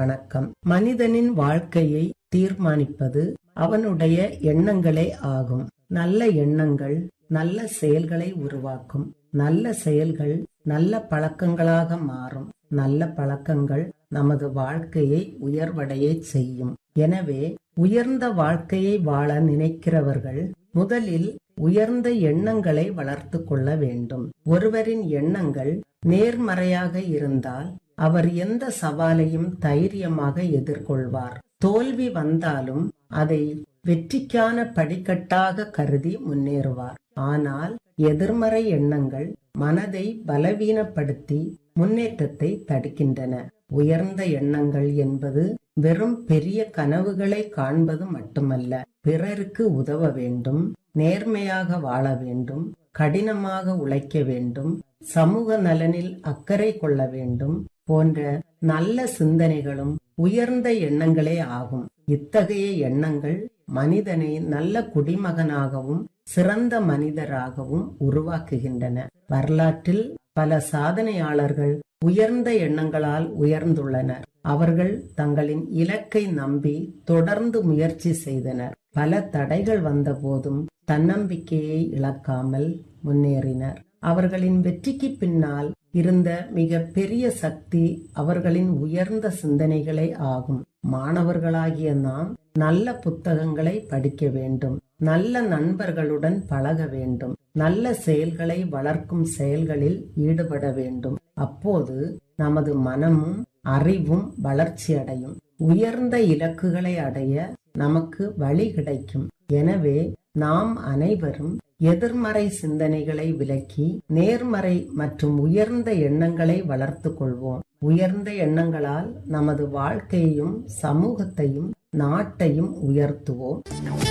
வணக்கம் மனிதனின் வாழ்க்கையை தீர்மானிப்பது அவனுடைய எண்ணங்களே ஆகும் நல்ல எண்ணங்கள் நல்ல செயல்களை உருவாக்கும் நல்ல செயல்கள் நல்ல பழக்கங்களாக மாறும் நல்ல பழக்கங்கள் நமது வாழ்க்கையை உயர்வடைய செய்யும் எனவே உயர்ந்த வாழ்க்கையை வாழ நினைக்கிறவர்கள் முதலில் உயர்ந்த எண்ணங்களை வளர்த்து கொள்ள வேண்டும் ஒருவரின் எண்ணங்கள் நேர்மறையாக இருந்தால் அவர் எந்த சவாலையும் தைரியமாக எதிர்கொள்வார் தோல்வி வந்தாலும் அதை வெற்றிக்கான படிக்கட்டாக கருதி முன்னேறுவார் ஆனால் எதிர்மறை எண்ணங்கள் மனதை பலவீனப்படுத்தி முன்னேற்றத்தை தடுக்கின்றன உயர்ந்த எண்ணங்கள் என்பது வெறும் பெரிய கனவுகளை காண்பது மட்டுமல்ல பிறருக்கு உதவ வேண்டும் நேர்மையாக வாழ வேண்டும் கடினமாக உழைக்க வேண்டும் சமூக நலனில் அக்கறை கொள்ள வேண்டும் போன்ற நல்ல சிந்தனைகளும் உயர்ந்த எண்ணங்களே ஆகும் இத்தகைய எண்ணங்கள் மனிதனை நல்ல குடிமகனாகவும் சிறந்த மனிதராகவும் உருவாக்குகின்றன வரலாற்றில் பல சாதனையாளர்கள் உயர்ந்த எண்ணங்களால் உயர்ந்துள்ளனர் அவர்கள் தங்களின் இலக்கை நம்பி தொடர்ந்து முயற்சி செய்தனர் பல தடைகள் வந்தபோதும் தன்னம்பிக்கையை இழக்காமல் முன்னேறினர் அவர்களின் வெற்றிக்கு பின்னால் இருந்த மிக பெரிய சக்தி அவர்களின் உயர்ந்த சிந்தனைகளே ஆகும் மாணவர்களாகிய நாம் நல்ல புத்தகங்களை படிக்க வேண்டும் நல்ல நண்பர்களுடன் பழக வேண்டும் நல்ல செயல்களை வளர்க்கும் செயல்களில் ஈடுபட வேண்டும் அப்போது நமது மனமும் அறிவும் வளர்ச்சி அடையும் உயர்ந்த இலக்குகளை அடைய நமக்கு வழி கிடைக்கும் எனவே நாம் அனைவரும் எதிர்மறை சிந்தனைகளை விலக்கி நேர்மறை மற்றும் உயர்ந்த எண்ணங்களை வளர்த்து கொள்வோம் உயர்ந்த எண்ணங்களால் நமது வாழ்க்கையையும் சமூகத்தையும் நாட்டையும் உயர்த்துவோம்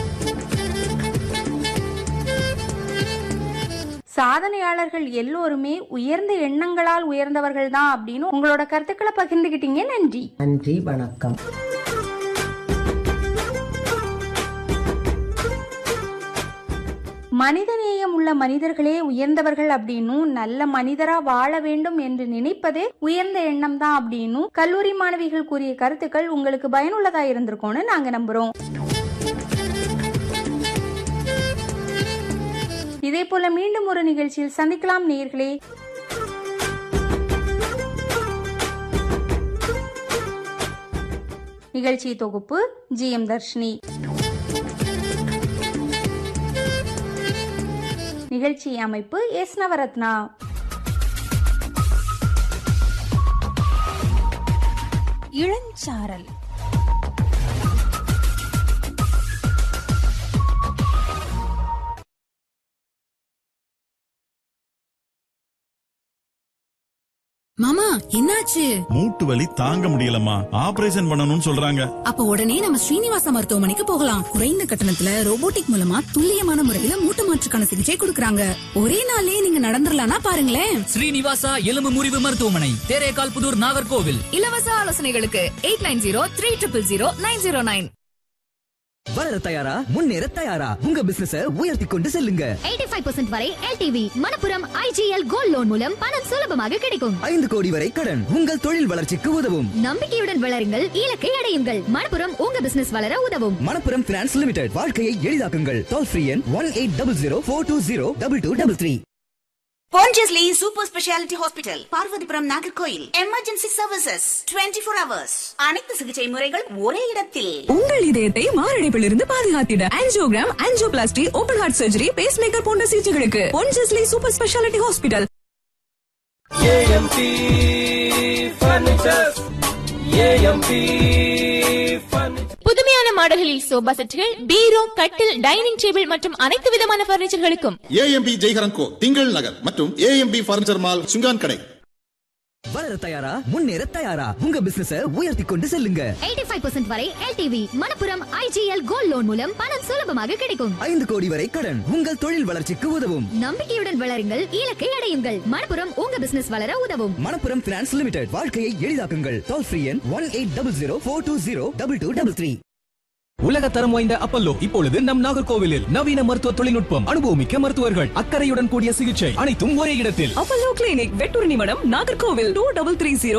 சாதனையாளர்கள் எல்லோருமே உயர்ந்த எண்ணங்களால் உயர்ந்தவர்கள் தான் அப்படின்னு உங்களோட கருத்துக்களை பகிர்ந்துகிட்டீங்க நன்றி நன்றி வணக்கம் மனிதநேயம் உள்ள மனிதர்களே உயர்ந்தவர்கள் அப்படின்னும் நல்ல மனிதரா வாழ வேண்டும் என்று நினைப்பதே உயர்ந்த எண்ணம் தான் அப்படின்னும் கல்லூரி மாணவிகள் கூறிய கருத்துக்கள் உங்களுக்கு பயனுள்ளதா இருந்திருக்கும்னு நாங்க நம்புறோம் இதே போல மீண்டும் ஒரு நிகழ்ச்சியில் சந்திக்கலாம் நேர்களே நிகழ்ச்சி தொகுப்பு ஜி எம் தர்ஷினி நிகழ்ச்சி அமைப்பு எஸ் நவரத்னா இளஞ்சாரல் மாமா என்னாச்சு மூட்டு வலி தாங்க முடியலம்மா ஆபரேஷன் பண்ணணும்னு சொல்றாங்க அப்ப உடனே நம்ம ஸ்ரீனிவாச மருத்துவமனைக்கு போகலாம் குறைந்த கட்டணத்துல ரோபோட்டிக் மூலமா துல்லியமான முறையில மூட்டு மாற்றுக்கான சிகிச்சை கொடுக்கறாங்க ஒரே நாள்லயே நீங்க நடந்துடலாம்னா பாருங்களேன் ஸ்ரீனிவாசா எலும்பு முறிவு மருத்துவமனை தேரேகால் புதூர் நாகர்கோவில் இலவச ஆலோசனைகளுக்கு eight nine zero three triple zero nine zero nine வளர தயாரா முன்னேற தயாரா உங்க பிசினஸ உயர்த்தி கொண்டு செல்லுங்க 85% வரை LTV Manappuram IGL gold loan மூலம் பணம் சுலபமாக கிடைக்கும் ஐந்து கோடி வரை கடன் உங்கள் தொழில் வளர்ச்சிக்கு உதவும் நம்பிக்கையுடன் வளருங்கள் இலக்கை அடையுங்கள் மணப்புரம் உங்க பிசினஸ் வளர உதவும் மணப்புரம் பினான்ஸ் லிமிடெட் வாழ்க்கையை எளிதாக்குங்கள் டோல் ஃப்ரீ எண் one eight double zero four two zero double two double three Pondicherry super speciality hospital Parvathipuram Nagercoil emergency services 24 four hours அனைத்து சிகிச்சை முறைகள் ஒரே இடத்தில் உங்கள் இதயத்தை மாரடைப்பில் இருந்து பாதுகாத்திட angiogram angioplasty open heart surgery pace maker போன்ற சிகிச்சைகளுக்கு பொன்ஜஸ்லி சூப்பர் ஸ்பெஷாலிட்டி ஹாஸ்பிட்டல் புதுமையான மாடல்களில் சோபா செட்டுகள் பீரோ கட்டில் டைனிங் டேபிள் மற்றும் அனைத்து விதமான பர்னிச்சர்களுக்கும் ஏஎம்பி ஜெய்ஹரன் கோ திங்கள் நகர் மற்றும் ஏஎம்பி பர்னிச்சர் மால் சுங்கான் கடை வளர தயாரா முன்னேற தயாரா உங்க பிசினஸ உயர்த்தி கொண்டு செல்லுங்க 85% வரை LTV Manappuram IGL gold loan மூலம் பணம் சுலபமாக கிடைக்கும் ஐந்து கோடி வரை கடன் உங்கள் தொழில் வளர்ச்சிக்கு உதவும் நம்பிக்கையுடன் வளருங்கள் இலக்கை அடையுங்கள் மணப்புரம் உங்க பிசினஸ் வளர உதவும் மணப்புரம் பினான்ஸ் லிமிடெட் வாழ்க்கையை எளிதாக்குங்கள் டோல் ஃப்ரீ எண் one eight double zero four two zero double two double three உலக தரம் வாய்ந்த அப்பல்லோ இப்பொழுது நம் நாகர்கோவிலில் நவீன மருத்துவ தொழில்நுட்பம் அனுபவமிக்க மருத்துவர்கள் அக்கறையுடன் கூடிய சிகிச்சை அனைத்தும் ஒரே இடத்தில் Apollo clinic Vetturnimadam Nagercoil two double three zero